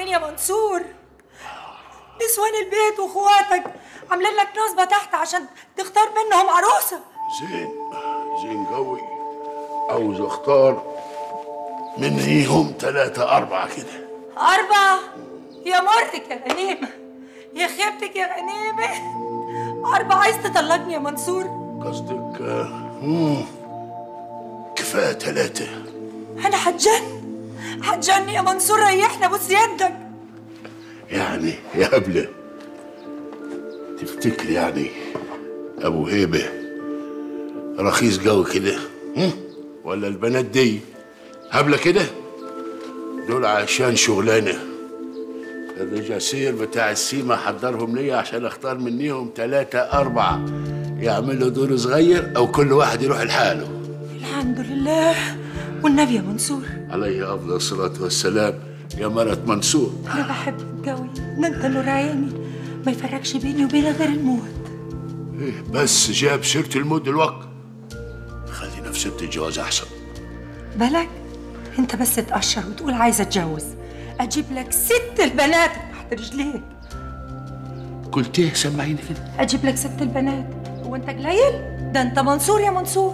مين يا منصور نسوان البيت واخواتك عاملين لك نصبة تحت عشان تختار منهم عروسة زين زين قوي عاوز اختار منيهم ثلاثة أربعة كده أربعة يا مرتك يا غنيمة يا خيبتك يا غنيمة أربعة عايز تطلقني يا منصور قصدك آه، مم، كفاية ثلاثة أنا حتجن حتجن يا منصور ريحنا بص يدك يعني يا قبلة تفتكر يعني أبو هيبة رخيص قوي كده هم؟ ولا البنات دي هبلة كده دول عشان شغلانة الرجاسير بتاع السيما حضرهم ليا عشان اختار منيهم ثلاثة أربعة يعملوا دور صغير أو كل واحد يروح لحاله الحمد لله والنبي يا منصور عليه أفضل الصلاة والسلام يا مرة منصور أنا بحبك قوي ده أنت نور عيني ما يفرقش بيني وبينك غير الموت إيه بس جاب سيرة الموت دلوقتي خلينا في ست الجواز أحسن بالك أنت بس تقشر وتقول عايزة أتجوز أجيب لك ست البنات تحت رجليك قلت ايه سمعيني كده أجيب لك ست البنات هو أنت قليل ده أنت منصور يا منصور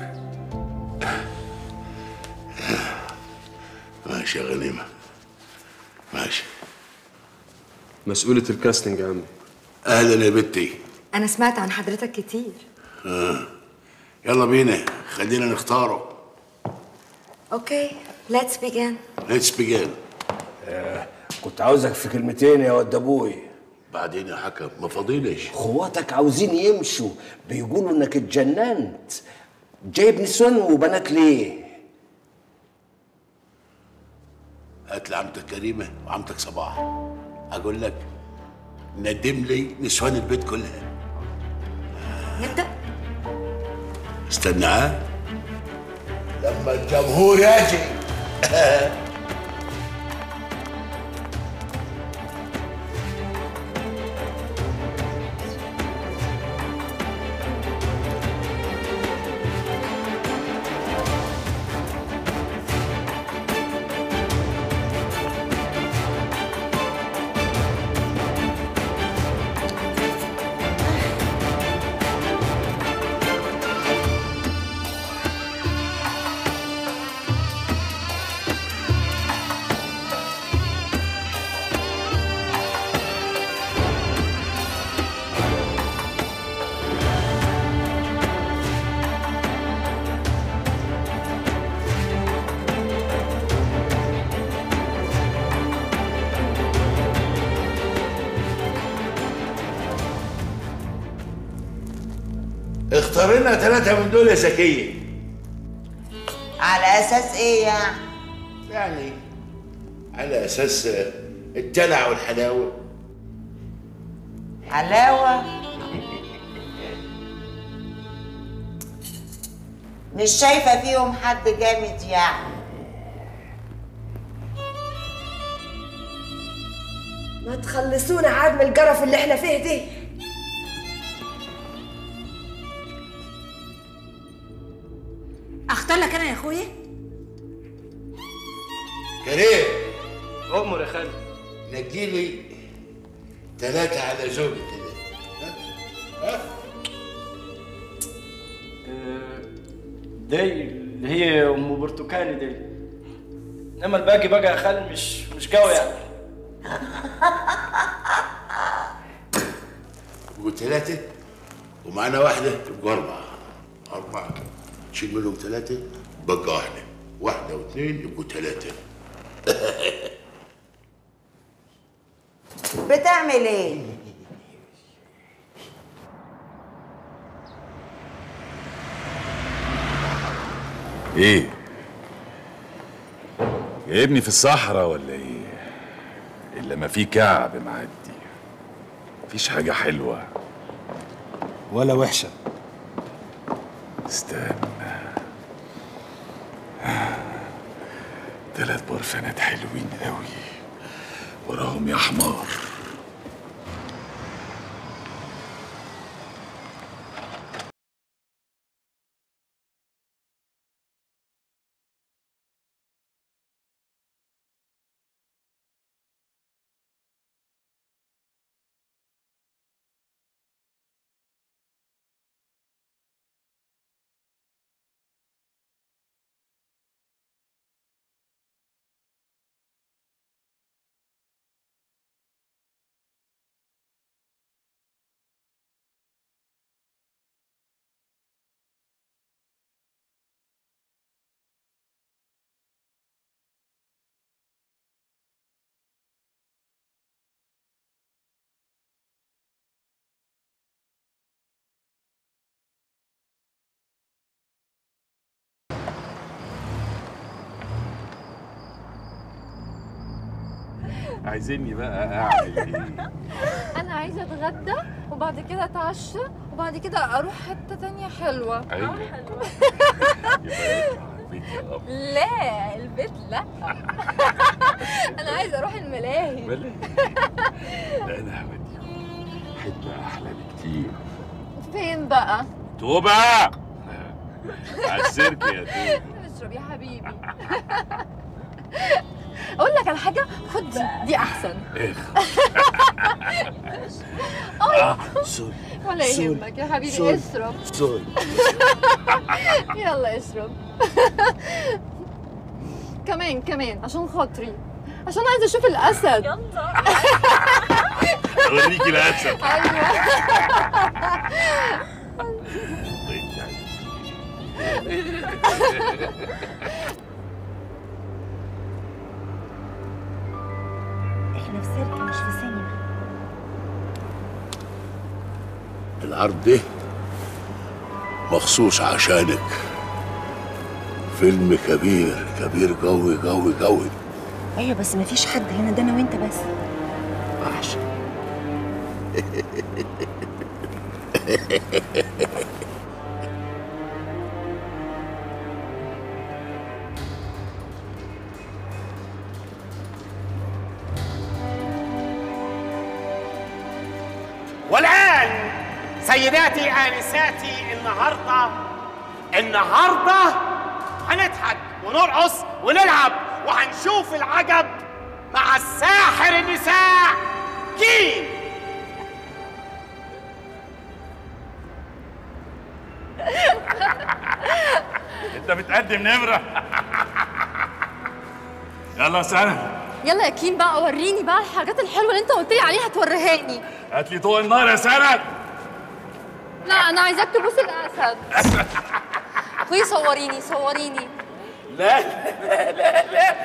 ماشي يا غنيمة ماشي مسؤولة الكاستنج يا عمي أهلا يا بنتي أنا سمعت عن حضرتك كتير يلا بينا خلينا نختاره أوكي let's begin ليتس بيجين كنت عاوزك في كلمتين يا ود ابوي بعدين يا حكم ما فاضيلش اخواتك عاوزين يمشوا بيقولوا انك اتجننت جايب نسوان وبنات ليه هات لي عمتك كريمة وعمتك صباح أقول لك ندم لي نسوان البيت كلها نبدأ استنى ها لما الجمهور يجي اختار لنا ثلاثة من دول يا زكية على اساس ايه يعني يعني على أساس الدلع والحلاوة حلاوه مش شايفه فيهم حد جامد يعني ما تخلصونا عاد من القرف اللي احنا فيه دي أختار لك أنا يا أخويا كريم أؤمر يا خالد نجي لي ثلاثة على زوجي كده دي اللي هي ام برتقاني دي انما الباقي بقى يا خال مش مش قوي يعني يبقوا ثلاثة ومعانا واحدة تبقوا أربعة أربعة تشيل منهم ثلاثة بقى واحدة واحدة واثنين يبقوا ثلاثة بتعمل ايه ايه جايبني في الصحراء ولا ايه الا ما في كعب معدي مفيش حاجه حلوه ولا وحشه استنى تلات برفانات حلوين قوي وراهم يا حمار عايزيني بقى اعمل ايه انا عايزه اتغدى وبعد كده اتعشى وبعد كده اروح حته تانية حلوه ايوه يبقى البيت يا قمر لا البيت لا انا عايزه اروح الملاهي بلاش لا انا هوديكم حته احلى بكتير فين بقى توبه على السيرك يا توبه اشرب يا حبيبي اقول لك على حاجه خد دي دي احسن اخ أي. سوري ولا سوري. يهمك يا حبيبي سوري. اشرب سوري يلا اشرب كمان كمان عشان خاطري عشان عايزه اشوف الاسد يلا اوريكي الاسد احنا في سيرك مش في سينما العرض ده مخصوص عشانك فيلم كبير كبير قوي قوي قوي ايوه بس مفيش حد هنا ده انا وانت بس احسن والآن سيداتي آنساتي النهاردة النهاردة هنضحك ونرقص ونلعب وهنشوف العجب مع الساحر النساء كين انت بتقدم نمره يلا يا سنه يلا يا كيم بقى وريني بقى الحاجات الحلوه اللي انت قلت لي عليها توريهاني هات لي ضوء النار يا سند لا انا عايزاك تبوس الاسد اخوي صوريني صوريني لا لا لا لا